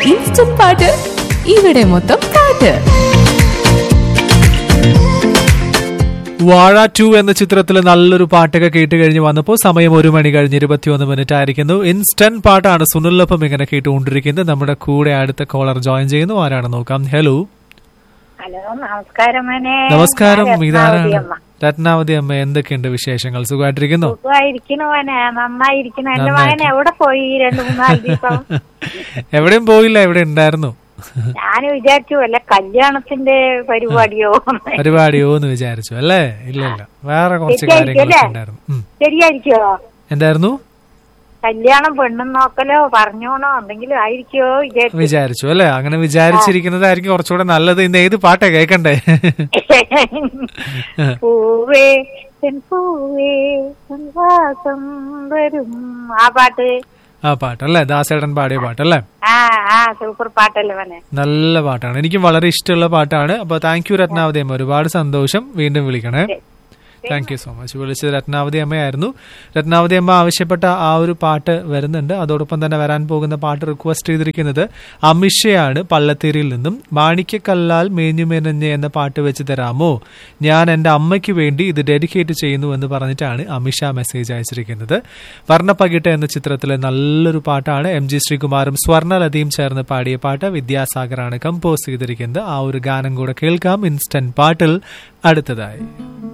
Instant പാട്ട് ഇവിടെ മൊത്തം പാട്ട് വാഴ ടു എന്ന ചിത്രത്തിൽ നല്ലൊരു പാട്ടൊക്കെ കേട്ട് കഴിഞ്ഞ് വന്നപ്പോൾ സമയം ഒരു മണി കഴിഞ്ഞ് ഇരുപത്തിയൊന്ന് മിനിറ്റ് ആയിരിക്കുന്നു ഇൻസ്റ്റന്റ് പാട്ടാണ് സുനിലൊപ്പം ഇങ്ങനെ കേട്ടുകൊണ്ടിരിക്കുന്നത് നമ്മുടെ കൂടെ അടുത്ത കോളർ ജോയിൻ ചെയ്യുന്നു ആരാണ് നോക്കാം ഹലോ ഹലോ നമസ്കാരം മോനെ നമസ്കാരം ഞാൻ ഇതാരാണ് രത്നാവതി അമ്മ. രത്നാവതി അമ്മ എന്തൊക്കെയുണ്ട് വിശേഷങ്ങൾ സുഖമായിട്ടിരിക്കുന്നു സുഖമായിരിക്കണു മോനെ നന്നായിരിക്കുന്നു എന്റെ നന്നായിട്ട്. മകൻ എവിടെ പോയി രണ്ടു മൂന്നാല് ദിവസം എവിടെയും പോയില്ല എവിടെ ഉണ്ടായിരുന്നു ഞാൻ വിചാരിച്ചു വല്ല കല്യാണത്തിന്റെ പരിപാടിയോ പരിപാടിയോ എന്ന് വിചാരിച്ചു അല്ലേ ഇല്ല ഇല്ല വേറെ കുറച്ച് ശരിയായിരിക്കും കാര്യങ്ങളൊക്കെ അല്ലേ? ഉണ്ടായിരുന്നു ഉം. ശരിയായിരിക്കോ എന്തായിരുന്നു കല്യാണം പെണ്ണും നോക്കലോ പറഞ്ഞോണോ എന്തെങ്കിലും ആയിരിക്കോ വിചാരിച്ചു വിചാരിച്ചു അല്ലേ അങ്ങനെ വിചാരിച്ചിരിക്കുന്നതായിരിക്കും കുറച്ചുകൂടെ നല്ലത് ഇന്ന് ഏത് പാട്ടാ കേൾക്കണ്ടേ പൂവേ എൻ പൂവേ എൻ വാസം വരും ആ പാട്ട് ആ പാട്ടല്ലേ ദാസേടൻ പാടിയ പാട്ടല്ലേ ആ ആ സൂപ്പർ പാട്ടല്ലേ മോനെ നല്ല പാട്ടാണ് എനിക്കും വളരെ ഇഷ്ടമുള്ള പാട്ടാണ് അപ്പൊ താങ്ക് യു രത്നാവതി അമ്മ ഒരുപാട് സന്തോഷം വീണ്ടും വിളിക്കണേ താങ്ക് യു സോ മച്ച് വിളിച്ചത് രത്നാവതി അമ്മയായിരുന്നു രത്നാവതി അമ്മ ആവശ്യപ്പെട്ട ആ ഒരു പാട്ട് വരുന്നുണ്ട് അതോടൊപ്പം തന്നെ വരാൻ പോകുന്ന പാട്ട് റിക്വസ്റ്റ് ചെയ്തിരിക്കുന്നത് അമിഷയാണ് പള്ളത്തേരിയിൽ നിന്നും മാണിക്യക്കല്ലാൽ മേഞ്ഞുമേനഞ്ഞ് എന്ന പാട്ട് വെച്ച് തരാമോ ഞാൻ എൻ്റെ അമ്മയ്ക്ക് വേണ്ടി ഇത് ഡെഡിക്കേറ്റ് ചെയ്യുന്നു എന്ന് പറഞ്ഞിട്ടാണ് അമിഷ മെസ്സേജ് അയച്ചിരിക്കുന്നത് വർണ്ണപ്പകിട്ട് എന്ന ചിത്രത്തിലെ നല്ലൊരു പാട്ടാണ് എം ജി ശ്രീകുമാറും സ്വർണലതയും ചേർന്ന് പാടിയ പാട്ട് വിദ്യാസാഗറാണ് കമ്പോസ് ചെയ്തിരിക്കുന്നത് ആ ഒരു ഗാനം കൂടെ കേൾക്കാം ഇൻസ്റ്റന്റ് പാട്ടിൽ അടുത്തതായി